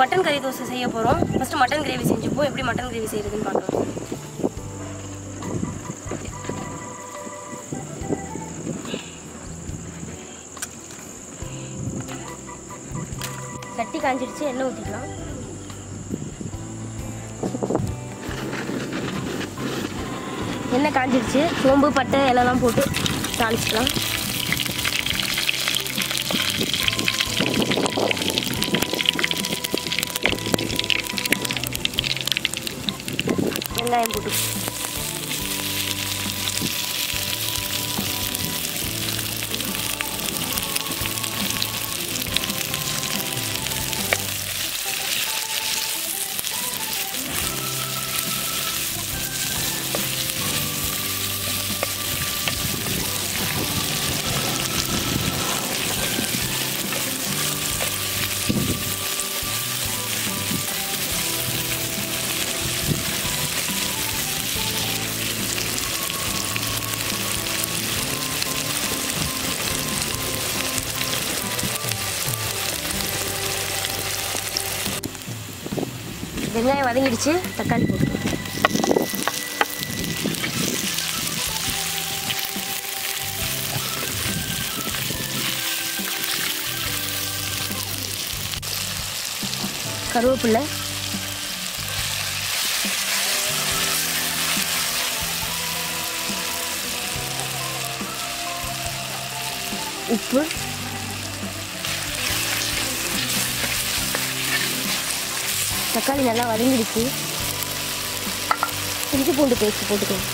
mutton கறி தோசை செய்ய போகிறோம் ஃபஸ்ட்டு மட்டன் கிரேவி செஞ்சுப்போம் எப்படி மட்டன் கிரேவி செய்யறதுன்னு பார்க்கலாம் சட்டி காஞ்சிடுச்சு எண்ணெய் ஊற்றிக்கலாம் எண்ணெய் காஞ்சிடுச்சு சோம்பு பட்டை எல்லாம் போட்டு தாளிச்சிக்கலாம் வெங்காயம் போட்டு வெங்காயம் வதங்கிடுச்சு தக்காளி போட்டு கருவேப்பிலை உப்பு தக்காளி நல்லா வதங்கிடுச்சு இஞ்சி பூண்டு பேஸ்ட் போட்டுக்கலாம்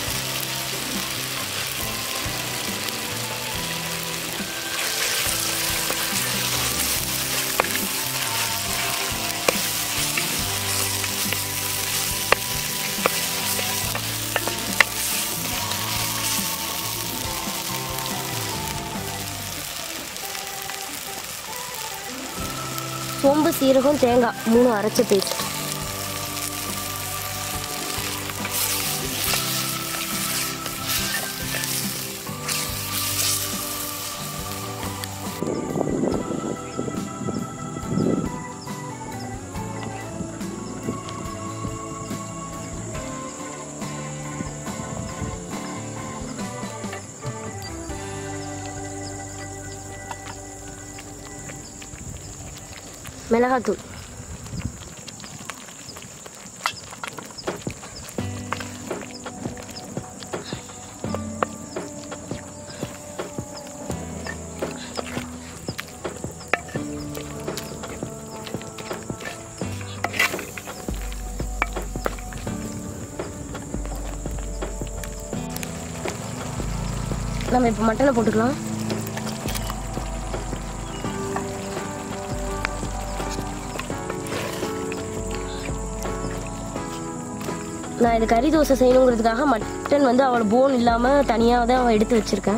சோம்பு சீரகம் தேங்காய் மூணு அரைச்ச பேஸ்ட் மிளகாத்தூள் நம்ம இப்போ மட்டனை போட்டுக்கலாம் நான் இது கறி தோசை செய்யணுங்கிறதுக்காக மட்டன் வந்து அவளை போன் இல்லாமல் தனியாக தான் அவள் எடுத்து வச்சுருக்கேன்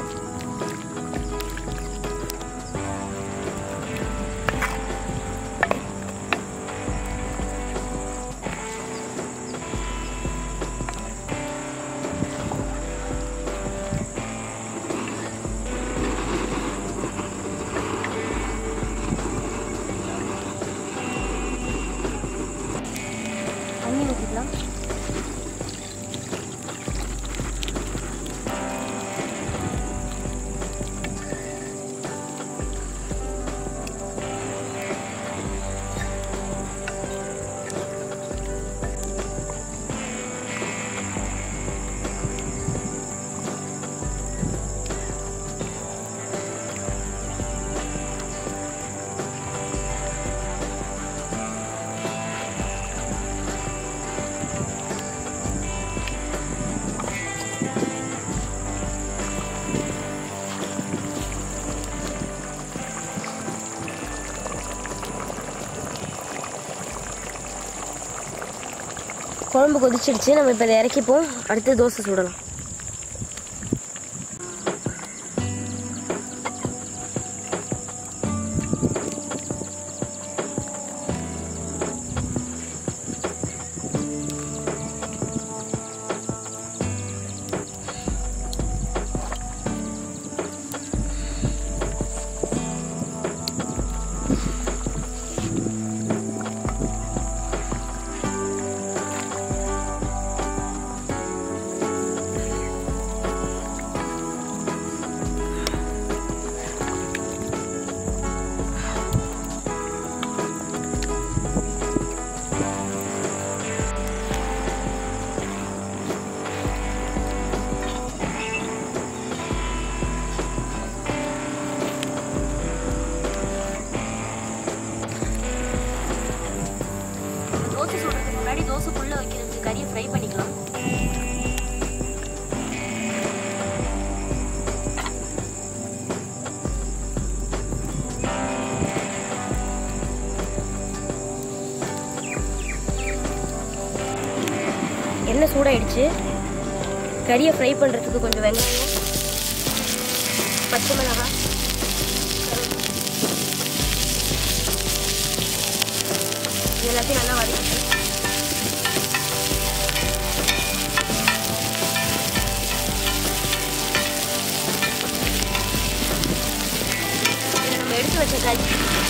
தண்ணி ஊற்றிக்கலாம் குழம்பு கொதிச்சிடுச்சு நம்ம இப்போ இதை இறக்கிப்போம் அடுத்து தோசை சுடலாம் எண்ணெய் சூடாயிடுச்சு கறியை ஃப்ரை பண்ணுறதுக்கு கொஞ்சம் வெங்காயம் பச்சை மிளகாய் இது எல்லாத்தையும் நல்லா வதக்கிட்டு இதில் நம்ம எடுத்து வச்ச கறி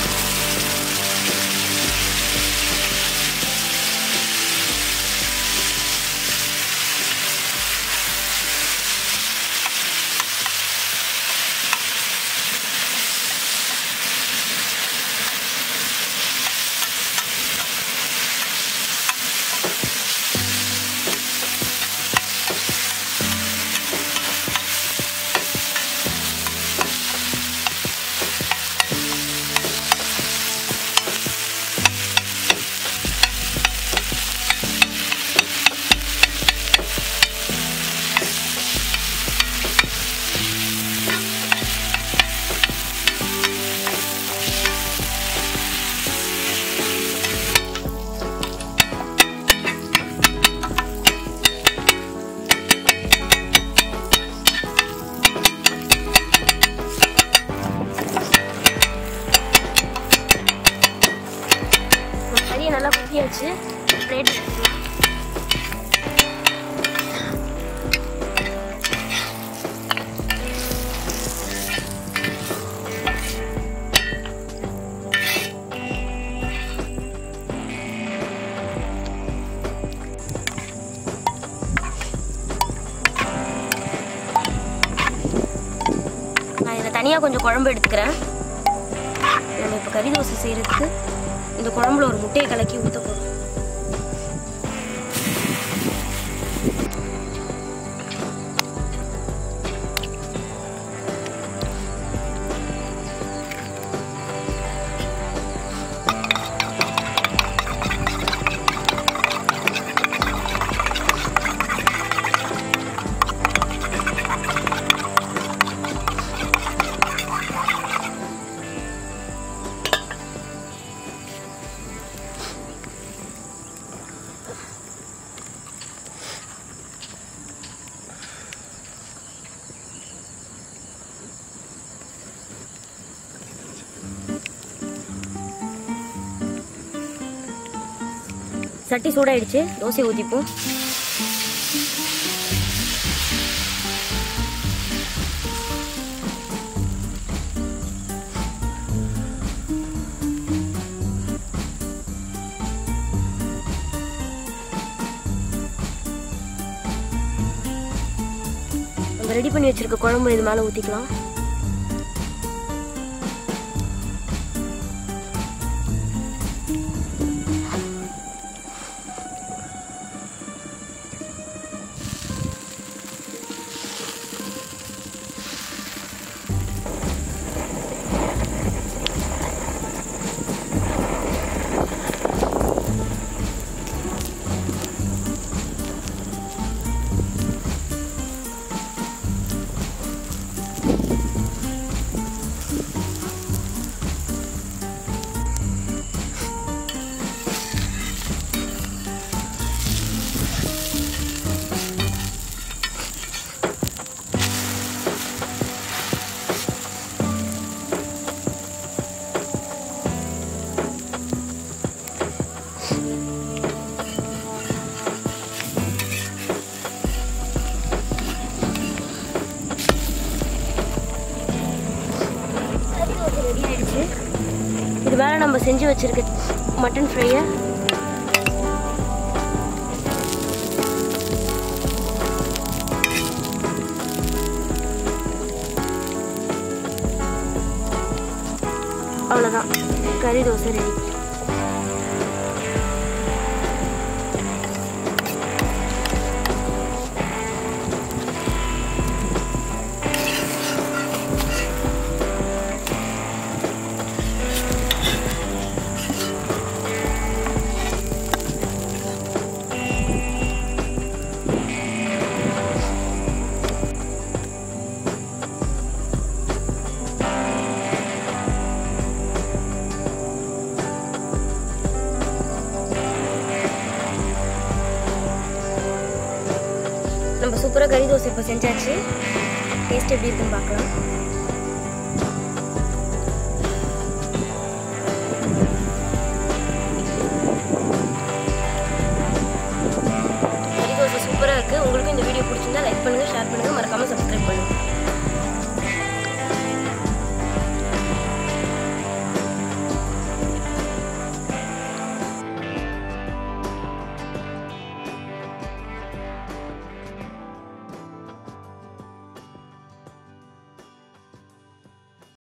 நம்ம கறியை நல்லா குத்தியாச்சு பிளேட் எடுத்துக்கலாம் நான் இதில் தனியாக கொஞ்சம் குழம்பு எடுத்துக்கிறேன் நம்ம இப்போ கறி தோசை செய்கிறதுக்கு இந்த குழம்புல ஒரு முட்டையை கலக்கி ஊற்ற போகிறோம் சட்டி சூடாயிடுச்சு தோசையை ஊற்றிப்போம் நம்ம ரெடி பண்ணி வச்சிருக்க குழம்பு இது மேலே ஊற்றிக்கலாம் ரெடி ஆயிடுச்சு இது மேலே நம்ம செஞ்சு வச்சிருக்க மட்டன் ஃப்ரையை அவ்வளோதான் கறி தோசை ரெடி செஞ்சாச்சு டேஸ்ட் எப்படி இருக்குன்னு பார்க்கலாம்